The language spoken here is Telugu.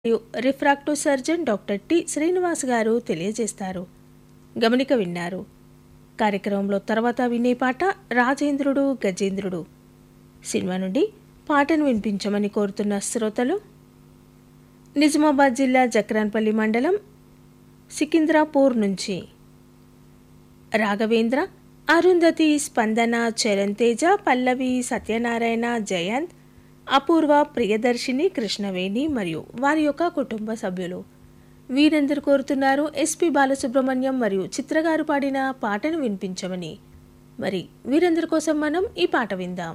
మరియు refractive surgeon doctor T Srinivas గారు తెలియజేస్తారు గమనిక విన్నారు కార్యక్రమంలో తర్వాత వినే పాట రాజేంద్రుడు గజేంద్రుడు సినిమా నుండి పాటను వినిపించమని కోరుతున్న శ్రోతలు నిజామాబాద్ జిల్లా జక్రాన్పల్లి మండలం సికింద్రాపూర్ నుంచి రాఘవేంద్ర అరుంధతి స్పందన చరణ్ తేజ పల్లవి సత్యనారాయణ జయంత్ అపూర్వ ప్రియదర్శిని కృష్ణవేణి మరియు వారి యొక్క కుటుంబ సభ్యులు వీరందరూ కోరుతున్నారు ఎస్పి బాలసుబ్రహ్మణ్యం మరియు చిత్రగారు పాడిన పాటను వినిపించమని మరి వీరందరి కోసం మనం ఈ పాట విందాం